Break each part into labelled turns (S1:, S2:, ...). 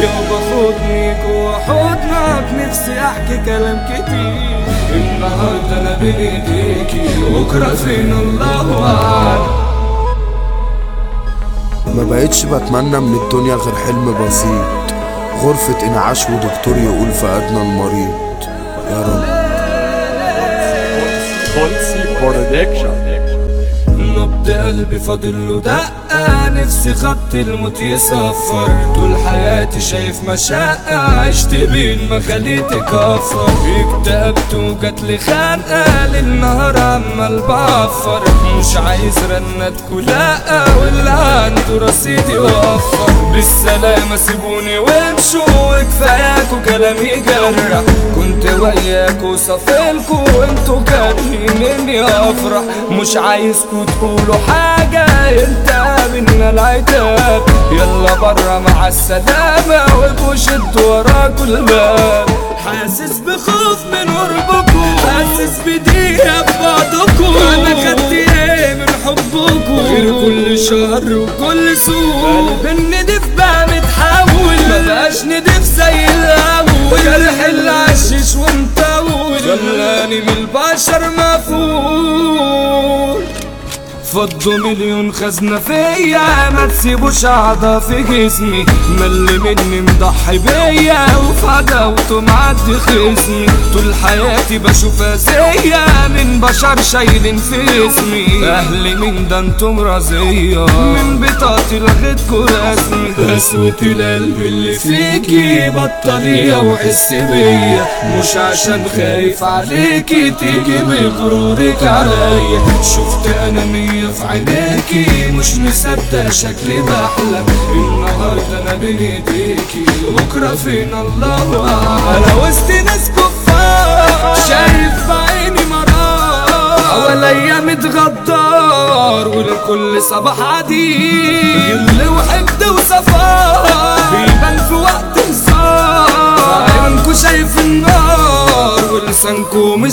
S1: يابا خدني جوا حضنك نفسي احكي كلام كتير النهارده انا بين ايديكي بكره فين الله اعلم
S2: ما بقتش بتمنى من الدنيا غير حلم بسيط غرفة انعاش ودكتور يقول فقدنا المريض يا رب
S3: Bonzi Production.
S1: نبض قلبي فاضل له دقة نفسي خط الموت يصفر طول حياتي شايف مشقة عشت بين ما خليتي كفر اكتئبت وجات لي خنقة للنهار عمال بعفر مش عايز رنات كلاقة واللي عنده رصيد يوفر بالسلامة سيبوني وامشوا وكفاياكوا كلام يجرح كنت وياكوا صافلكوا وانتوا كارهين اني افرح مش عايزكوا تقولوا حاجة انت منا العتاب يلا برا مع السلامة وابقوا شدوا وراكوا الباب حاسس بخوف من قربكوا حاسس بضيقة في بعضكوا انا خدت ايه من حبكوا غير كل شر وكل سوء قلب الندف بقى متحول ما بقاش ندف زي الاول جرح اللي عشش ومطول خلاني من البشر مفهول فضوا مليون خزنة فيا ما تسيبوش أعضاء في جسمي مل مني مضحي بيا وفي عداوته معدي خصمي طول حياتي بشوف أذية من بشر شايلين في اسمي أهلي من ده انتم رزية من بطاقتي لغيتكوا رسمي قسوة القلب اللي فيكي بطلية وحس بيا مش عشان خايف عليكي تيجي بغرورك عليا شفت أنا مية في عينيكي مش مصدق شكلي بحلم النهارده انا بين ايديكي بكره فين الله اعلم انا وسط ناس كفار شايف بعيني مرار حواليا متغدار ولكل صباح عديل اللي وحقد وصفار بيبان في وقت هزار عيونكوا شايف النار ولسانكوا مش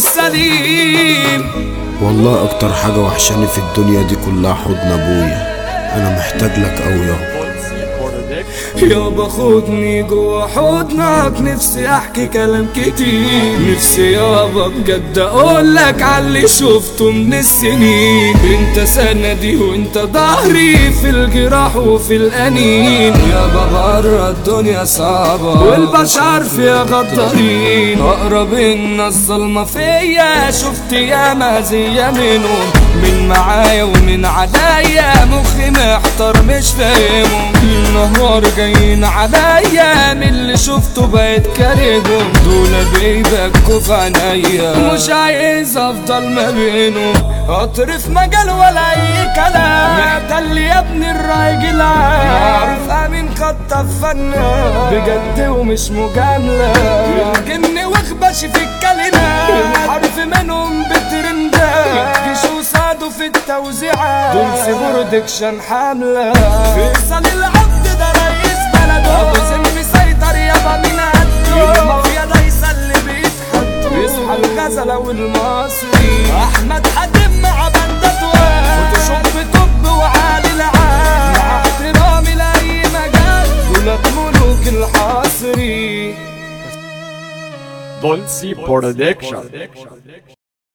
S1: سليم
S2: والله اكتر حاجة وحشاني في الدنيا دي كلها حضن ابويا انا محتاج لك اوي يابا
S3: Bonzi Production.
S1: يابا خدني جوا حضنك نفسي احكي كلام كتير نفسي يابا بجد اقولك عاللي شفته من السنين انت سندي وانت ظهري في الجراح وفي الانين يابا بره الدنيا صعبة والبشر فيها غدارين اقرب الناس ظلمة فيا شفت يا مزية منهم من معايا ومن عليا مخي محتار مش فاهمهم النهار جايين عليا من اللي شفته بقيت كارههم دول بيبكوا في عينيا مش عايز افضل ما بينهم قطر في مجال ولا اي كلام محتل يا ابني الراجل عارف امين خطف فنان بجد ومش مجاملة الجن واخبش في الكلمات الحرف منهم بترندات جيش وصادوا في التوزيعات دول في برودكشن حاملة فيصل العبد ده رئيس بلده ابو سن مسيطر يابا من قده المافيا دايسة اللي بيتحدوا يصحى الغزلة والمصري احمد حاتم مع بندة واد فوتوشوب توب وعالي العال مع احترامي لاي مجال دولت ملوك الحصري
S3: Bonzi Production.